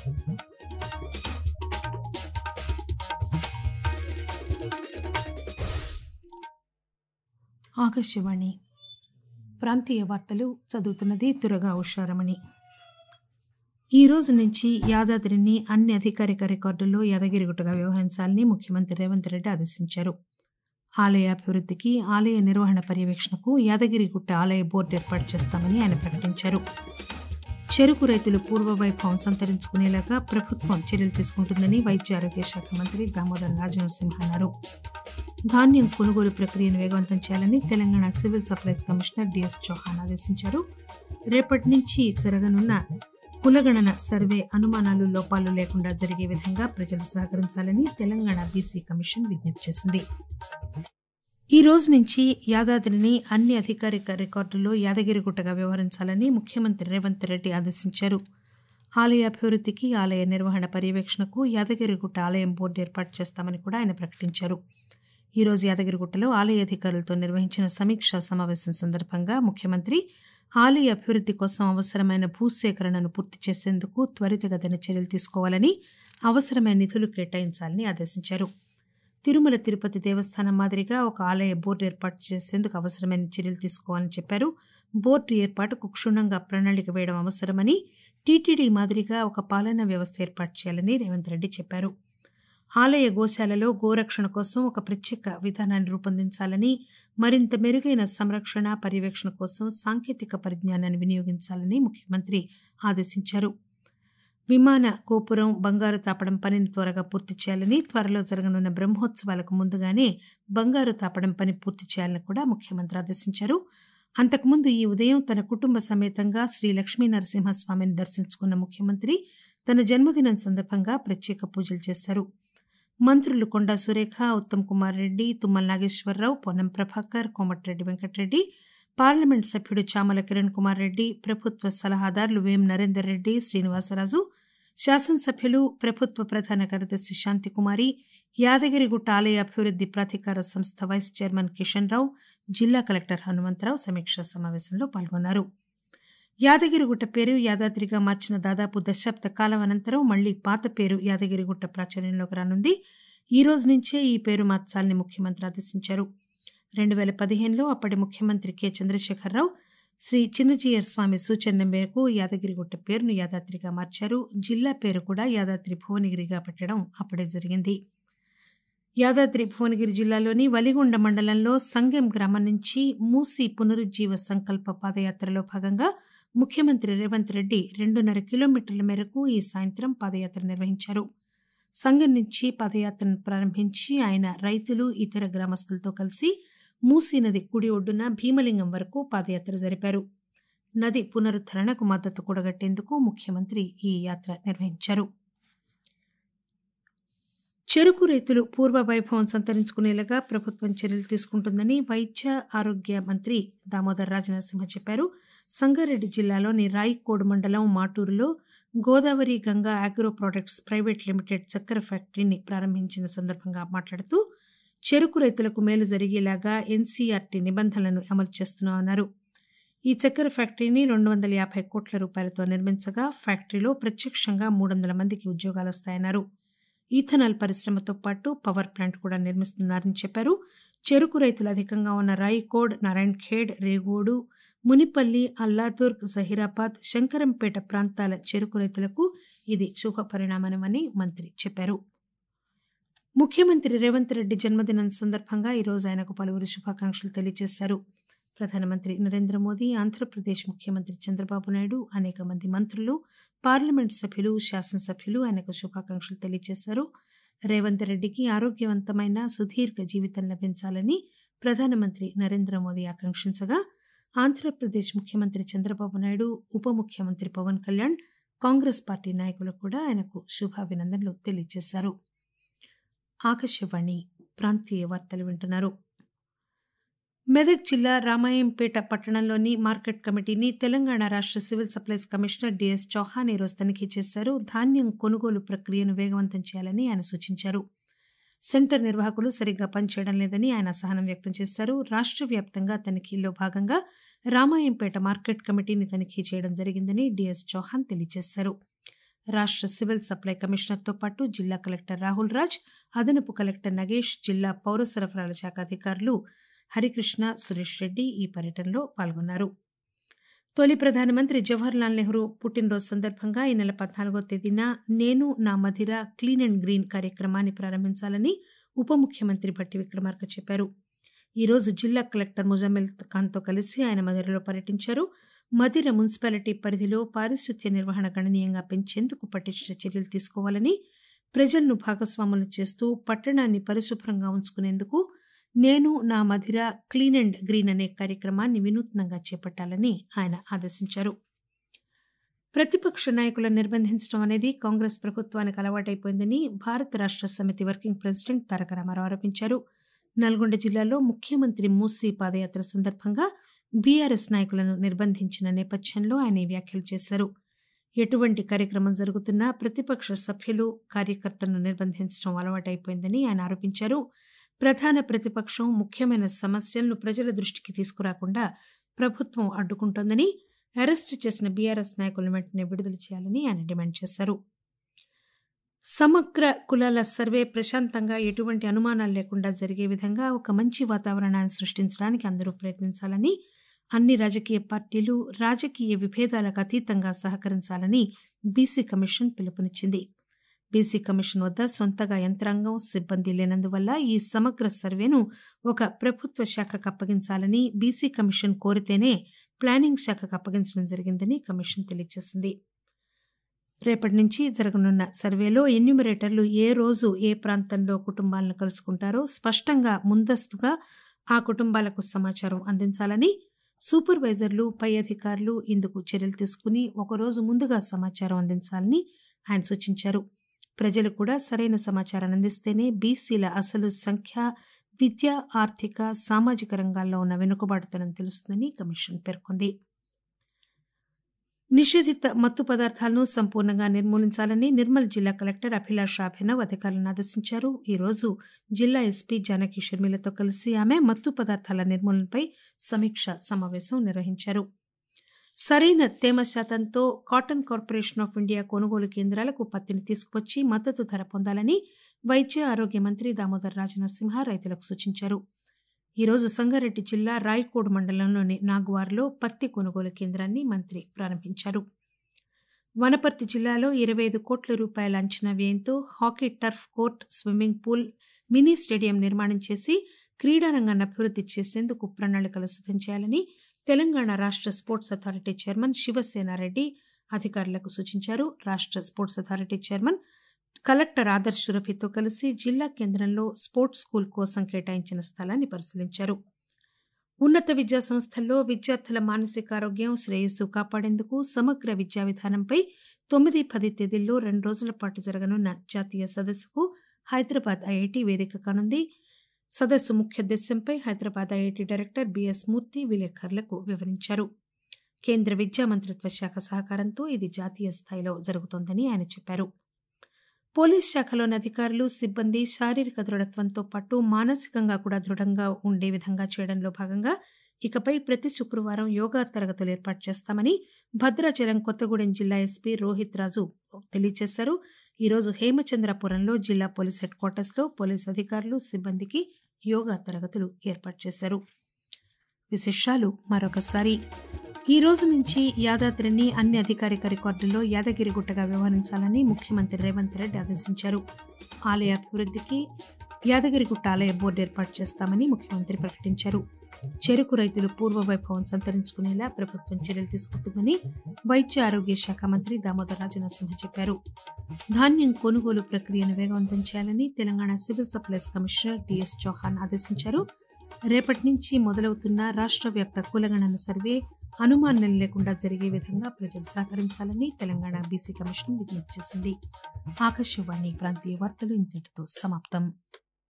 ఆకాశవాణి ప్రాంతీయ వార్తలు చదువుతున్నది తురగా ఉషారమణి ఈ రోజు నుంచి యాదాద్రిని అన్ని అధికారిక రికార్డుల్లో యాదగిరిగుట్టగా వ్యవహరించాలని ముఖ్యమంత్రి రేవంత్ రెడ్డి ఆదేశించారు ఆలయ అభివృద్ధికి ఆలయ నిర్వహణ పర్యవేక్షణకు యాదగిరిగుట్ట ఆలయ బోర్డు ఏర్పాటు చేస్తామని ఆయన ప్రకటించారు చెరుకు రైతులు పూర్వవైభవం సంతరించుకునేలాగా ప్రభుత్వం చర్యలు తీసుకుంటుందని వైద్య ఆరోగ్య శాఖ మంత్రి దామోదర్ రాజనరసింహ అన్నారు ధాన్యం కొనుగోలు ప్రక్రియను వేగవంతం చేయాలని Telangana civil supplies commissioner D S Chauhan ఆదేశించారు రేపటి నుంచి జరగనున్న కులగణన సర్వే అనుమానాలు లోపాలు లేకుండా జరిగే విధంగా ప్రజలు సహకరించాలని తెలంగాణ బీసీ కమిషన్ విజ్ఞప్తి చేసింది ఈ రోజు నుంచి యాదాద్రిని అన్ని అధికారిక రికార్డుల్లో యాదగిరిగుట్టగా వ్యవహరించాలని ముఖ్యమంత్రి రేవంత్ రెడ్డి ఆదేశించారు ఆలయ అభివృద్ధికి ఆలయ నిర్వహణ పర్యవేక్షణకు యాదగిరిగుట్ట ఆలయం బోర్డు ఏర్పాటు చేస్తామని కూడా ఆయన ప్రకటించారు ఈ రోజు యాదగిరిగుట్టలో ఆలయ అధికారులతో నిర్వహించిన సమీక్షా సమావేశం సందర్భంగా ముఖ్యమంత్రి ఆలయ అభివృద్ధి కోసం అవసరమైన భూసేకరణను పూర్తి చేసేందుకు త్వరితగతిన చర్యలు తీసుకోవాలని అవసరమైన నిధులు కేటాయించాలని ఆదేశించారు తిరుమల తిరుపతి దేవస్థానం మాదిరిగా ఒక ఆలయ బోర్డు ఏర్పాటు చేసేందుకు అవసరమైన చర్యలు తీసుకోవాలని చెప్పారు బోర్డు ఏర్పాటుకు క్షుణ్ణంగా ప్రణాళిక వేయడం అవసరమని టీటీడీ మాదిరిగా ఒక పాలనా వ్యవస్థ ఏర్పాటు చేయాలని రేవంత్ రెడ్డి చెప్పారు ఆలయ గోశాలలో గోరక్షణ కోసం ఒక ప్రత్యేక విధానాన్ని రూపొందించాలని మరింత మెరుగైన సంరక్షణ పర్యవేక్షణ కోసం సాంకేతిక పరిజ్ఞానాన్ని వినియోగించాలని ముఖ్యమంత్రి ఆదేశించారు విమాన గోపురం బంగారు తాపడం పనిని త్వరగా పూర్తి చేయాలని త్వరలో జరగనున్న బ్రహ్మోత్సవాలకు ముందుగానే బంగారు తాపడం పని పూర్తి చేయాలని కూడా ముఖ్యమంత్రి ఆదేశించారు అంతకుముందు ఈ ఉదయం తన కుటుంబ సమేతంగా శ్రీ లక్ష్మీ నరసింహస్వామిని దర్శించుకున్న ముఖ్యమంత్రి తన జన్మదినం సందర్భంగా ప్రత్యేక పూజలు చేశారు మంత్రులు కొండా సురేఖ ఉత్తమ్ కుమార్ రెడ్డి తుమ్మల నాగేశ్వరరావు పొన్నం ప్రభాకర్ కోమటిరెడ్డి వెంకటరెడ్డి పార్లమెంట్ సభ్యుడు చామల కిరణ్ కుమార్ రెడ్డి ప్రభుత్వ సలహాదారులు వేం నరేందర్ రెడ్డి శ్రీనివాసరాజు శాసనసభ్యులు ప్రభుత్వ ప్రధాన కార్యదర్శి శాంతికుమారి యాదగిరిగుట్ట ఆలయ అభివృద్ది ప్రాధికార సంస్థ వైస్ చైర్మన్ కిషన్ రావు జిల్లా కలెక్టర్ హనుమంతరావు సమీక్షా సమావేశంలో పాల్గొన్నారు యాదగిరిగుట్ట పేరు యాదాద్రిగా మార్చిన దాదాపు దశాబ్ద కాలం అనంతరం మళ్లీ పాత పేరు యాదగిరిగుట్ట ప్రాచుర్యంలోకి రానుంది ఈ రోజు నుంచే ఈ పేరు మార్చాలని ముఖ్యమంత్రి ఆదేశించారు రెండు వేల పదిహేనులో అప్పటి ముఖ్యమంత్రి కె చంద్రశేఖరరావు శ్రీ చిన్నజీయర్ స్వామి సూచన మేరకు యాదగిరిగుట్ట పేరును యాదాద్రిగా మార్చారు జిల్లా పేరు కూడా యాదాద్రి భువనగిరిగా పెట్టడం అప్పుడే జరిగింది యాదాద్రి భువనగిరి జిల్లాలోని వలిగొండ మండలంలో సంగెం గ్రామం నుంచి మూసి పునరుజ్జీవ సంకల్ప పాదయాత్రలో భాగంగా ముఖ్యమంత్రి రేవంత్ రెడ్డి రెండున్నర కిలోమీటర్ల మేరకు ఈ సాయంత్రం పాదయాత్ర నిర్వహించారు సంగం నుంచి పాదయాత్రను ప్రారంభించి ఆయన రైతులు ఇతర గ్రామస్తులతో కలిసి మూసీ నది కుడి ఒడ్డున భీమలింగం వరకు పాదయాత్ర జరిపారు నది పునరుద్దరణకు మద్దతు కూడగట్టేందుకు ముఖ్యమంత్రి ఈ యాత్ర నిర్వహించారు చెరుకు రైతులు పూర్వ వైభవం సంతరించుకునేలాగా ప్రభుత్వం చర్యలు తీసుకుంటుందని వైద్య ఆరోగ్య మంత్రి దామోదర్ రాజనరసింహ చెప్పారు సంగారెడ్డి జిల్లాలోని రాయికోడ్ మండలం మాటూరులో Godavari Ganga agro products private limited చక్కెర ఫ్యాక్టరీని ప్రారంభించిన సందర్భంగా మాట్లాడుతూ చెరుకు రైతులకు మేలు జరిగేలాగా ఎన్సీఆర్టీ నిబంధనలను అమలు చేస్తున్నామన్నారు ఈ చక్కెర ఫ్యాక్టరీని రెండు వందల యాభై కోట్ల రూపాయలతో నిర్మించగా ఫ్యాక్టరీలో ప్రత్యక్షంగా మూడు వందల మందికి ఉద్యోగాలు వస్తాయన్నారు ఈథనాల్ పరిశ్రమతో పాటు పవర్ ప్లాంట్ కూడా నిర్మిస్తున్నారని చెప్పారు చెరుకు రైతులు అధికంగా ఉన్న రాయికోడ్ నారాయణ్ ఖేడ్ రేగోడు మునిపల్లి అల్లాదుర్గ్ జహీరాబాద్ శంకరంపేట ప్రాంతాల చెరుకు రైతులకు ఇది శుభ పరిణామమని మంత్రి చెప్పారు ముఖ్యమంత్రి రేవంత్ రెడ్డి జన్మదినం సందర్భంగా ఈరోజు ఆయనకు పలువురు శుభాకాంక్షలు తెలియజేశారు ప్రధానమంత్రి నరేంద్ర మోదీ ఆంధ్రప్రదేశ్ ముఖ్యమంత్రి చంద్రబాబు నాయుడు అనేక మంది మంత్రులు పార్లమెంట్ సభ్యులు శాసనసభ్యులు ఆయనకు శుభాకాంక్షలు తెలియజేశారు రేవంత్ రెడ్డికి ఆరోగ్యవంతమైన సుదీర్ఘ జీవితం లభించాలని ప్రధానమంత్రి నరేంద్ర మోదీ ఆకాంక్షించగా ఆంధ్రప్రదేశ్ ముఖ్యమంత్రి చంద్రబాబు నాయుడు ఉప ముఖ్యమంత్రి పవన్ కళ్యాణ్ కాంగ్రెస్ పార్టీ నాయకులు కూడా ఆయనకు శుభాభినందనలు తెలియజేశారు ఆకాశవాణి ప్రాంతీయ వార్తలు వింటున్నారు మెదక్ జిల్లా రామాయంపేట పట్టణంలోని మార్కెట్ కమిటీని తెలంగాణ రాష్ట్ర civil supplies commissioner D S Chauhan ఈరోజు తనిఖీ చేశారు ధాన్యం కొనుగోలు ప్రక్రియను వేగవంతం చేయాలని ఆయన సూచించారు సెంటర్ నిర్వాహకులు సరిగ్గా పనిచేయడం లేదని ఆయన అసహనం వ్యక్తం చేశారు రాష్ట్ర వ్యాప్తంగా తనిఖీల్లో భాగంగా రామాయంపేట మార్కెట్ కమిటీని తనిఖీ చేయడం జరిగిందని డిఎస్ చౌహాన్ తెలియజేశారు రాష్ట సివిల్ సప్లై కమిషనర్తో పాటు జిల్లా కలెక్టర్ రాహుల్ రాజ్ అదనపు కలెక్టర్ నగేష్ జిల్లా పౌర సరఫరాల శాఖ అధికారులు హరికృష్ణ సురేష్ రెడ్డి ఈ పర్యటనలో పాల్గొన్నారు తొలి ప్రధానమంత్రి జవహర్లాల్ నెహ్రూ పుట్టినరోజు సందర్భంగా ఈ నెల పద్నాలుగో తేదీన నేను నా మధిర క్లీన్ అండ్ గ్రీన్ కార్యక్రమాన్ని ప్రారంభించాలని ఉప ముఖ్యమంత్రి భట్టి విక్రమార్క చెప్పారు ఈ రోజు జిల్లా కలెక్టర్ ముజమ్మిల్ ఖాన్తో కలిసి ఆయన మధిరలో పర్యటించారు మధిర మున్సిపాలిటీ పరిధిలో పారిశుద్ధ్య నిర్వహణ గణనీయంగా పెంచేందుకు పటిష్ట చర్యలు తీసుకోవాలని ప్రజలను భాగస్వాములు చేస్తూ పట్టణాన్ని పరిశుభ్రంగా ఉంచుకునేందుకు నేను నా మధిర క్లీన్ అండ్ గ్రీన్ అనే కార్యక్రమాన్ని వినూత్నంగా చేపట్టాలని ఆయన ఆదేశించారు ప్రతిపక్ష నాయకులను నిర్బంధించడం అనేది కాంగ్రెస్ ప్రభుత్వానికి అలవాటైపోయిందని భారత రాష్ట సమితి వర్కింగ్ ప్రెసిడెంట్ తారక రామారావు ఆరోపించారు నల్గొండ జిల్లాలో ముఖ్యమంత్రి మూసీ పాదయాత్ర సందర్భంగా బీఆర్ఎస్ నాయకులను నిర్బంధించిన నేపథ్యంలో ఆయన ఈ వ్యాఖ్యలు చేశారు ఎటువంటి కార్యక్రమం జరుగుతున్నా ప్రతిపక్ష సభ్యులు కార్యకర్తలను నిర్బంధించడం అలవాటైపోయిందని ఆయన ఆరోపించారు ప్రధాన ప్రతిపక్షం ముఖ్యమైన సమస్యలను ప్రజల దృష్టికి తీసుకురాకుండా ప్రభుత్వం అడ్డుకుంటోందని అరెస్టు చేసిన బీఆర్ఎస్ నాయకులను వెంటనే విడుదల చేయాలని ఆయన డిమాండ్ చేశారు సమగ్ర కులాల సర్వే ప్రశాంతంగా ఎటువంటి అనుమానాలు లేకుండా జరిగే విధంగా ఒక మంచి వాతావరణాన్ని సృష్టించడానికి అందరూ ప్రయత్నించాలని అన్ని రాజకీయ పార్టీలు రాజకీయ విభేదాలకు అతీతంగా సహకరించాలని బీసీ కమిషన్ పిలుపునిచ్చింది బీసీ కమిషన్ వద్ద సొంతగా యంత్రాంగం సిబ్బంది లేనందువల్ల ఈ సమగ్ర సర్వేను ఒక ప్రభుత్వ శాఖకు అప్పగించాలని బీసీ కమిషన్ కోరితేనే ప్లానింగ్ శాఖకు అప్పగించడం జరిగిందని కమిషన్ తెలియజేసింది రేపటి నుంచి జరగనున్న సర్వేలో ఎన్యూమరేటర్లు ఏ రోజు ఏ ప్రాంతంలో కుటుంబాలను కలుసుకుంటారో స్పష్టంగా ముందస్తుగా ఆ కుటుంబాలకు సమాచారం అందించాలని సూపర్వైజర్లు పై అధికారులు ఇందుకు చర్యలు తీసుకుని ఒకరోజు ముందుగా సమాచారం అందించాలని ఆయన సూచించారు ప్రజలు కూడా సరైన సమాచారాన్ని అందిస్తేనే బీసీల అసలు సంఖ్య విద్య ఆర్థిక సామాజిక రంగాల్లో ఉన్న వెనుకబాటుతనం తెలుస్తుందని కమిషన్ పేర్కొంది నిషేధిత మత్తు పదార్థాలను సంపూర్ణంగా నిర్మూలించాలని నిర్మల్ జిల్లా కలెక్టర్ అభిలాష్ అభినవ్ అధికారులను ఆదేశించారు ఈ రోజు జిల్లా ఎస్పీ జానకి షర్మిలతో కలిసి ఆమె మత్తు పదార్థాల నిర్మూలనపై సమీక్ష సమావేశం నిర్వహించారు సరైన తేమ శాతంతో కాటన్ కార్పొరేషన్ ఆఫ్ ఇండియా కొనుగోలు కేంద్రాలకు పత్తిని తీసుకువచ్చి మద్దతు ధర పొందాలని వైద్య ఆరోగ్య మంత్రి దామోదర్ రాజనరసింహ రైతులకు సూచించారు ఈరోజు సంగారెడ్డి జిల్లా రాయకోడ్ మండలంలోని నాగ్వార్లో పత్తి కొనుగోలు కేంద్రాన్ని మంత్రి ప్రారంభించారు వనపర్తి జిల్లాలో ఇరవై ఐదు కోట్ల రూపాయల అంచనా వ్యయంతో hockey turf court swimming pool mini stadium నిర్మాణం చేసి క్రీడారంగాన్ని అభివృద్ది చేసేందుకు ప్రణాళికలు సిద్దం చేయాలని తెలంగాణ రాష్ట స్పోర్ట్స్ అథారిటీ చైర్మన్ శివసేనారెడ్డి అధికారులకు సూచించారు రాష్ట sports authority chairman collector Adarsh సురభితో కలిసి జిల్లా కేంద్రంలో స్పోర్ట్స్ స్కూల్ కోసం కేటాయించిన స్థలాన్ని పరిశీలించారు ఉన్నత విద్యా సంస్థల్లో విద్యార్థుల మానసిక ఆరోగ్యం శ్రేయస్సు కాపాడేందుకు సమగ్ర విద్యా విధానంపై తొమ్మిది పది తేదీల్లో రెండు రోజుల పాటు జరగనున్న జాతీయ సదస్సుకు హైదరాబాద్ ఐఐటి వేదిక కానుంది సదస్సు ముఖ్యోద్దేశంపై Hyderabad IIT director BS Murthy విలేకరులకు వివరించారు కేంద్ర విద్యా మంత్రిత్వ శాఖ సహకారంతో ఇది జాతీయ స్థాయిలో జరుగుతోందని ఆయన చెప్పారు పోలీస్ శాఖలోని అధికారులు సిబ్బంది శారీరక దృఢత్వంతో పాటు మానసికంగా కూడా దృఢంగా ఉండే విధంగా చేయడంలో భాగంగా ఇకపై ప్రతి శుక్రవారం యోగా తరగతులు ఏర్పాటు చేస్తామని భద్రాచలం కొత్తగూడెం జిల్లా ఎస్పీ రోహిత్ రాజు తెలియజేశారు ఈరోజు హేమచంద్రపురంలో జిల్లా పోలీస్ హెడ్ క్వార్టర్స్ లో పోలీస్ అధికారులు సిబ్బందికి యోగా తరగతులు ఏర్పాటు చేశారు విశేషాలు మరొకసారి ఈ రోజు నుంచి యాదాద్రిని అన్ని అధికారిక రికార్డుల్లో యాదగిరిగుట్టగా వ్యవహరించాలని ముఖ్యమంత్రి రేవంత్ రెడ్డి ఆదేశించారు ఆలయ అభివృద్ధికి యాదగిరిగుట్ట ఆలయ బోర్డు ఏర్పాటు చేస్తామని ముఖ్యమంత్రి ప్రకటించారు చెరుకు రైతులు పూర్వ వైభవం సంతరించుకునేలా ప్రభుత్వం చర్యలు తీసుకుంటుందని వైద్య ఆరోగ్య శాఖ మంత్రి దామోదర్ రాజనరసింహ చెప్పారు ధాన్యం కొనుగోలు ప్రక్రియను వేగవంతం చేయాలని Telangana civil supplies commissioner D S Chauhan ఆదేశించారు రేపటి నుంచి మొదలవుతున్న రాష్ట్ర వ్యాప్త కులగణన సర్వే అనుమానం లేకుండా జరిగే విధంగా ప్రజలు సహకరించాలని తెలంగాణ బీసీ కమిషన్ విజ్ఞప్తి చేసింది ఆకాశవాణి ప్రాంతీయ వార్తలు ఇంతటితో సమాప్తం